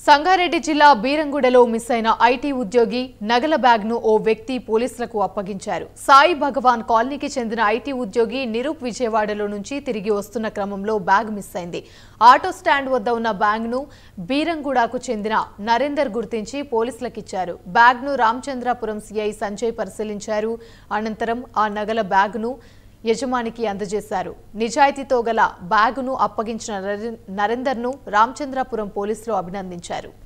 సంగారెడ్డి జిల్లా బీరంగూడలో మిస్ అయిన ఐటీ ఉద్యోగి నగల బ్యాగ్ ను ఓ వ్యక్తి పోలీసులకు అప్పగించారు సాయి భగవాన్ కాలనీకి చెందిన ఐటీ ఉద్యోగి నిరూప్ విజయవాడలో నుంచి తిరిగి వస్తున్న క్రమంలో బ్యాగ్ మిస్ అయింది ఆటో స్టాండ్ వద్ద ఉన్న బ్యాగ్ ను బీరంగూడకు చెందిన నరేందర్ గుర్తించి పోలీసులకిచ్చారు బ్యాగ్ ను రామచంద్రాపురం సిఐ సంజయ్ పరిశీలించారు అనంతరం ఆ నగల బ్యాగ్ ను యజమానికి అందజేశారు నిజాయితీతో గల బ్యాగును అప్పగించిన నరే- నరేందర్ను రామచంద్రాపురం పోలీసులు అభినందించారు